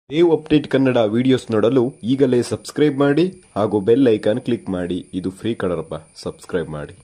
Dev update Kannada videos ನೋಡಲು ಈಗಲೇ subscribe ಮಾಡಿ ಹಾಗೂ ಬೆಲ್ ಐಕಾನ್ ಕ್ಲಿಕ್ ಮಾಡಿ ಇದು ಫ್ರೀ ಕಣರಪ್ಪ ಸಬ್ಸ್ಕ್ರೈಬ್ ಮಾಡಿ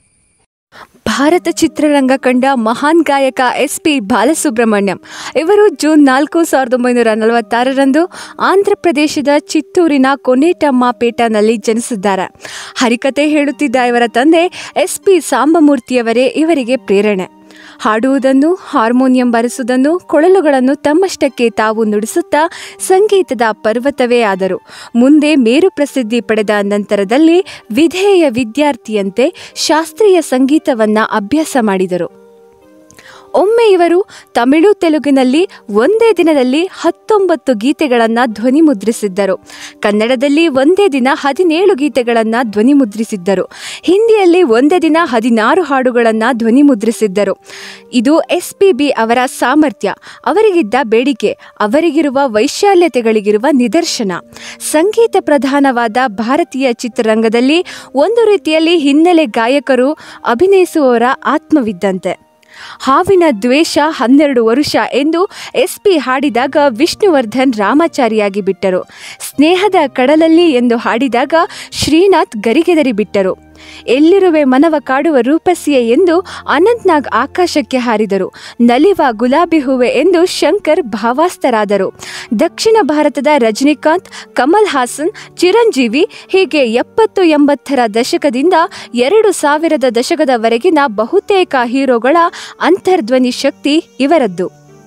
ಭಾರತ ಚಿತ್ರರಂಗ ಕಂಡ ಮಹಾನ್ ಗಾಯಕ ಎಸ್ ಪಿ ಬಾಲಸುಬ್ರಹ್ಮಣ್ಯಂ ಇವರು ಜೂನ್ ನಾಲ್ಕು ಸಾವಿರದ ಒಂಬೈನೂರ ನಲವತ್ತಾರರಂದು ಆಂಧ್ರ ಪ್ರದೇಶದ ಚಿತ್ತೂರಿನ ಕೊನೇಟಮ್ಮಪೇಟನಲ್ಲಿ ಜನಿಸಿದ್ದಾರೆ ಹರಿಕತೆ ಹೇಳುತ್ತಿದ್ದ ಇವರ ತಂದೆ ಎಸ್ ಪಿ ಸಾಂಬಮೂರ್ತಿಯವರೇ ಇವರಿಗೆ ಪ್ರೇರಣೆ ಹಾಡುವುದನ್ನು ಹಾರ್ಮೋನಿಯಂ ಬಾರಿಸುವುದನ್ನು ಕೊಳಲುಗಳನ್ನು ತಮ್ಮಷ್ಟಕ್ಕೆ ತಾವು ನುಡಿಸುತ್ತಾ ಸಂಗೀತದ ಪರ್ವತವೇ ಆದರು ಮುಂದೆ ಮೇರು ಪ್ರಸಿದ್ಧಿ ಪಡೆದ ನಂತರದಲ್ಲಿ ವಿಧೇಯ ವಿದ್ಯಾರ್ಥಿಯಂತೆ ಶಾಸ್ತ್ರೀಯ ಸಂಗೀತವನ್ನ ಅಭ್ಯಾಸ ಮಾಡಿದರು ಒಮ್ಮೆ ಇವರು ತಮಿಳು ತೆಲುಗಿನಲ್ಲಿ ಒಂದೇ ದಿನದಲ್ಲಿ ಹತ್ತೊಂಬತ್ತು ಗೀತೆಗಳನ್ನು ಧ್ವನಿಮುದ್ರಿಸಿದ್ದರು ಕನ್ನಡದಲ್ಲಿ ಒಂದೇ ದಿನ ಹದಿನೇಳು ಗೀತೆಗಳನ್ನು ಧ್ವನಿಮುದ್ರಿಸಿದ್ದರು ಹಿಂದಿಯಲ್ಲಿ ಒಂದೇ ದಿನ ಹದಿನಾರು ಹಾಡುಗಳನ್ನು ಧ್ವನಿಮುದ್ರಿಸಿದ್ದರು ಇದು ಎಸ್ ಪಿ ಬಿ ಅವರ ಸಾಮರ್ಥ್ಯ ಅವರಿಗಿದ್ದ ಬೇಡಿಕೆ ಅವರಿಗಿರುವ ವೈಶಾಲ್ಯತೆಗಳಿಗಿರುವ ನಿದರ್ಶನ ಸಂಗೀತ ಪ್ರಧಾನವಾದ ಭಾರತೀಯ ಚಿತ್ರರಂಗದಲ್ಲಿ ಒಂದು ರೀತಿಯಲ್ಲಿ ಹಿನ್ನೆಲೆ ಗಾಯಕರು ಅಭಿನಯಿಸುವವರ ಆತ್ಮವಿದ್ದಂತೆ ಹಾವಿನ ದ್ವೇಷ ಹನ್ನೆರಡು ವರುಷ ಎಂದು ಎಸ್ ಪಿ ಹಾಡಿದಾಗ ವಿಷ್ಣುವರ್ಧನ್ ರಾಮಾಚಾರಿಯಾಗಿ ಬಿಟ್ಟರು ಸ್ನೇಹದ ಕಡಲಲ್ಲಿ ಎಂದು ಹಾಡಿದಾಗ ಶ್ರೀನಾಥ್ ಗರಿಗೆದರಿ ಬಿಟ್ಟರು ಎಲ್ಲಿರುವೆ ಮನವ ಕಾಡುವ ರೂಪಸಿಯೇ ಎಂದು ಅನಂತ್ನಾಗ್ ಆಕಾಶಕ್ಕೆ ಹಾರಿದರು ನಲಿವ ಗುಲಾಬಿ ಹೂವೆ ಎಂದು ಶಂಕರ್ ಭಾವಾಸ್ತರಾದರು ದಕ್ಷಿಣ ಭಾರತದ ರಜನಿಕಾಂತ್ ಕಮಲ್ ಹಾಸನ್ ಚಿರಂಜೀವಿ ಹೀಗೆ ಎಪ್ಪತ್ತು ಎಂಬತ್ತರ ದಶಕದಿಂದ ಎರಡು ಸಾವಿರದ ದಶಕದವರೆಗಿನ ಬಹುತೇಕ ಹೀರೋಗಳ ಅಂತರ್ಧ್ವನಿ ಶಕ್ತಿ ಇವರದ್ದು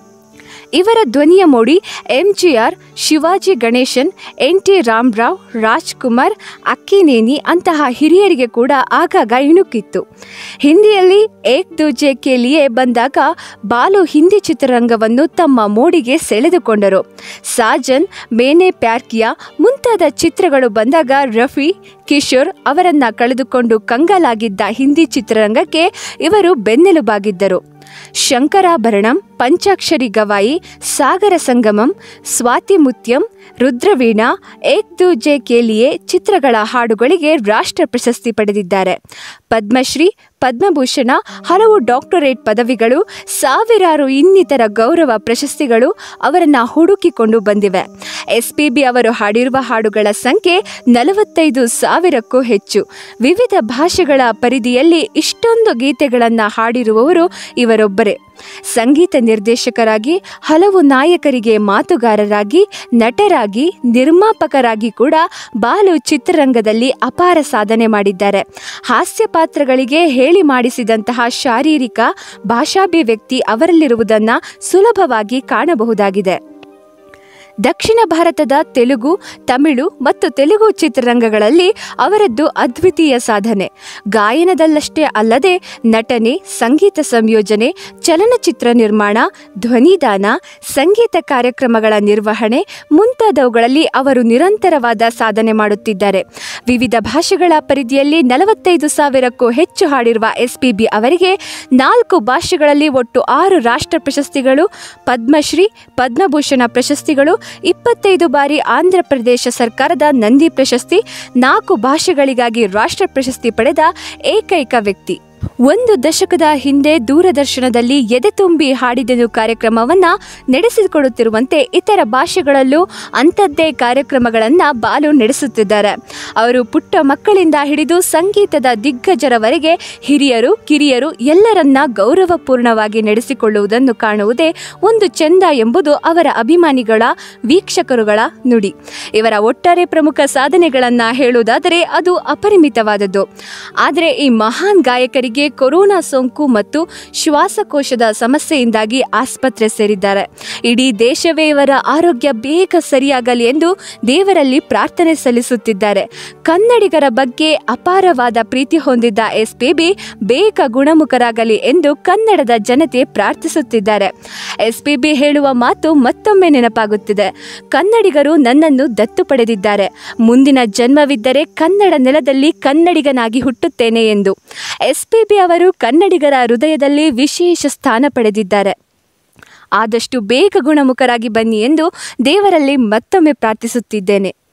ಇವರ ಧ್ವನಿಯ ಮೋಡಿ ಎಂಜಿಆರ್ ಶಿವಾಜಿ ಗಣೇಶನ್ ಎನ್ ಟಿ ರಾಮರಾವ್ ರಾಜ್ಕುಮಾರ್ ಅಕ್ಕಿನೇನಿ ಅಂತಹ ಹಿರಿಯರಿಗೆ ಕೂಡ ಆಗಾಗ ಇಣುಕಿತ್ತು ಹಿಂದಿಯಲ್ಲಿ ಏಕ್ ದೂಜೆ ಕೇಲಿಯೇ ಬಂದಾಗ ಬಾಲು ಹಿಂದಿ ಚಿತ್ರರಂಗವನ್ನು ತಮ್ಮ ಮೋಡಿಗೆ ಸೆಳೆದುಕೊಂಡರು ಸಾಜನ್ ಮೇನೆ ಪ್ಯಾರ್ಕಿಯಾ ಮುಂತಾದ ಚಿತ್ರಗಳು ಬಂದಾಗ ರಫಿ ಕಿಶೋರ್ ಅವರನ್ನ ಕಳೆದುಕೊಂಡು ಕಂಗಾಲಾಗಿದ್ದ ಹಿಂದಿ ಚಿತ್ರರಂಗಕ್ಕೆ ಇವರು ಬೆನ್ನೆಲುಬಾಗಿದ್ದರು ಶಂಕರಾಭರಣಂ ಪಂಚಾಕ್ಷರಿ ಗವಾಯಿ ಸಾಗರ ಸಂಗಮಂ ಸ್ವಾತಿ ಮುತ್ಯಂ ರುದ್ರವೀಣಾ ಏಕ್ ದೂಜೆ ಕೇಲಿಯೇ ಚಿತ್ರಗಳ ಹಾಡುಗಳಿಗೆ ರಾಷ್ಟ್ರ ಪ್ರಶಸ್ತಿ ಪಡೆದಿದ್ದಾರೆ ಪದ್ಮಶ್ರೀ ಪದ್ಮಭೂಷಣ ಹಲವು ಡಾಕ್ಟರೇಟ್ ಪದವಿಗಳು ಸಾವಿರಾರು ಇನ್ನಿತರ ಗೌರವ ಪ್ರಶಸ್ತಿಗಳು ಅವರನ್ನ ಹುಡುಕಿಕೊಂಡು ಬಂದಿವೆ ಎಸ್ ಪಿ ಬಿ ಅವರು ಹಾಡಿರುವ ಹಾಡುಗಳ ಸಂಖ್ಯೆ ನಲವತ್ತೈದು ಸಾವಿರಕ್ಕೂ ಹೆಚ್ಚು ವಿವಿಧ ಭಾಷೆಗಳ ಪರಿಧಿಯಲ್ಲಿ ಇಷ್ಟೊಂದು ಗೀತೆಗಳನ್ನು ಹಾಡಿರುವವರು ಇವರೊಬ್ಬರೇ ಸಂಗೀತ ನಿರ್ದೇಶಕರಾಗಿ ಹಲವು ನಾಯಕರಿಗೆ ಮಾತುಗಾರರಾಗಿ ನಟರಾಗಿ ನಿರ್ಮಾಪಕರಾಗಿ ಕೂಡ ಬಾಲು ಚಿತ್ರರಂಗದಲ್ಲಿ ಅಪಾರ ಸಾಧನೆ ಮಾಡಿದ್ದಾರೆ ಹಾಸ್ಯ ಪಾತ್ರಗಳಿಗೆ ಹೇಳಿ ಮಾಡಿಸಿದಂತಹ ಶಾರೀರಿಕ ಭಾಷಾಭಿವ್ಯಕ್ತಿ ಅವರಲ್ಲಿರುವುದನ್ನು ಸುಲಭವಾಗಿ ಕಾಣಬಹುದಾಗಿದೆ ದಕ್ಷಿಣ ಭಾರತದ ತೆಲುಗು ತಮಿಳು ಮತ್ತು ತೆಲುಗು ಚಿತ್ರರಂಗಗಳಲ್ಲಿ ಅವರದ್ದು ಅದ್ವಿತೀಯ ಸಾಧನೆ ಗಾಯನದಲ್ಲಷ್ಟೇ ಅಲ್ಲದೆ ನಟನೆ ಸಂಗೀತ ಸಂಯೋಜನೆ ಚಲನಚಿತ್ರ ನಿರ್ಮಾಣ ಧ್ವನಿದಾನ ಸಂಗೀತ ಕಾರ್ಯಕ್ರಮಗಳ ನಿರ್ವಹಣೆ ಮುಂತಾದವುಗಳಲ್ಲಿ ಅವರು ನಿರಂತರವಾದ ಸಾಧನೆ ಮಾಡುತ್ತಿದ್ದಾರೆ ವಿವಿಧ ಭಾಷೆಗಳ ಪರಿಧಿಯಲ್ಲಿ ನಲವತ್ತೈದು ಸಾವಿರಕ್ಕೂ ಹೆಚ್ಚು ಹಾಡಿರುವ ಎಸ್ಪಿಬಿ ಅವರಿಗೆ ನಾಲ್ಕು ಭಾಷೆಗಳಲ್ಲಿ ಒಟ್ಟು ಆರು ರಾಷ್ಟ್ರ ಪ್ರಶಸ್ತಿಗಳು ಪದ್ಮಶ್ರೀ ಪದ್ಮಭೂಷಣ ಪ್ರಶಸ್ತಿಗಳು ಇಪ್ಪತ್ತೈದು ಬಾರಿ ಆಂಧ್ರ ಪ್ರದೇಶ ಸರ್ಕಾರದ ನಂದಿ ಪ್ರಶಸ್ತಿ ನಾಲ್ಕು ಭಾಷೆಗಳಿಗಾಗಿ ರಾಷ್ಟ್ರ ಪ್ರಶಸ್ತಿ ಪಡೆದ ಏಕೈಕ ವ್ಯಕ್ತಿ ಒಂದು ದಶಕದ ಹಿಂದೆ ದೂರದರ್ಶನದಲ್ಲಿ ಎದೆ ತುಂಬಿ ಹಾಡಿದೆನು ಕಾರ್ಯಕ್ರಮವನ್ನ ನಡೆಸಿಕೊಡುತ್ತಿರುವಂತೆ ಇತರ ಭಾಷೆಗಳಲ್ಲೂ ಅಂಥದ್ದೇ ಕಾರ್ಯಕ್ರಮಗಳನ್ನು ಬಾಲು ನಡೆಸುತ್ತಿದ್ದಾರೆ ಅವರು ಪುಟ್ಟ ಮಕ್ಕಳಿಂದ ಹಿಡಿದು ಸಂಗೀತದ ದಿಗ್ಗಜರವರೆಗೆ ಹಿರಿಯರು ಕಿರಿಯರು ಎಲ್ಲರನ್ನ ಗೌರವಪೂರ್ಣವಾಗಿ ನಡೆಸಿಕೊಳ್ಳುವುದನ್ನು ಕಾಣುವುದೇ ಒಂದು ಚೆಂದ ಎಂಬುದು ಅವರ ಅಭಿಮಾನಿಗಳ ವೀಕ್ಷಕರುಗಳ ನುಡಿ ಇವರ ಒಟ್ಟಾರೆ ಪ್ರಮುಖ ಸಾಧನೆಗಳನ್ನು ಹೇಳುವುದಾದರೆ ಅದು ಅಪರಿಮಿತವಾದದ್ದು ಆದರೆ ಈ ಮಹಾನ್ ಗಾಯಕರಿಗೆ ಕೊರೋನಾ ಸೋಂಕು ಮತ್ತು ಶ್ವಾಸಕೋಶದ ಸಮಸ್ಯೆಯಿಂದಾಗಿ ಆಸ್ಪತ್ರೆ ಸೇರಿದ್ದಾರೆ ಇಡೀ ದೇಶವೇ ಇವರ ಆರೋಗ್ಯ ಬೇಗ ಸರಿಯಾಗಲಿ ಎಂದು ದೇವರಲ್ಲಿ ಪ್ರಾರ್ಥನೆ ಸಲ್ಲಿಸುತ್ತಿದ್ದಾರೆ ಕನ್ನಡಿಗರ ಬಗ್ಗೆ ಅಪಾರವಾದ ಪ್ರೀತಿ ಹೊಂದಿದ್ದ ಎಸ್ ಬಿ ಬೇಗ ಗುಣಮುಖರಾಗಲಿ ಎಂದು ಕನ್ನಡದ ಜನತೆ ಪ್ರಾರ್ಥಿಸುತ್ತಿದ್ದಾರೆ ಎಸ್ ಬಿ ಹೇಳುವ ಮಾತು ಮತ್ತೊಮ್ಮೆ ನೆನಪಾಗುತ್ತಿದೆ ಕನ್ನಡಿಗರು ನನ್ನನ್ನು ದತ್ತು ಪಡೆದಿದ್ದಾರೆ ಮುಂದಿನ ಜನ್ಮವಿದ್ದರೆ ಕನ್ನಡ ನೆಲದಲ್ಲಿ ಕನ್ನಡಿಗನಾಗಿ ಹುಟ್ಟುತ್ತೇನೆ ಎಂದು ಎಸ್ ಪಿ ಬಿ ಅವರು ಕನ್ನಡಿಗರ ಹೃದಯದಲ್ಲಿ ವಿಶೇಷ ಸ್ಥಾನ ಪಡೆದಿದ್ದಾರೆ ಆದಷ್ಟು ಬೇಗ ಗುಣಮುಖರಾಗಿ ಬನ್ನಿ ಎಂದು ದೇವರಲ್ಲಿ ಮತ್ತೊಮ್ಮೆ ಪ್ರಾರ್ಥಿಸುತ್ತಿದ್ದೇನೆ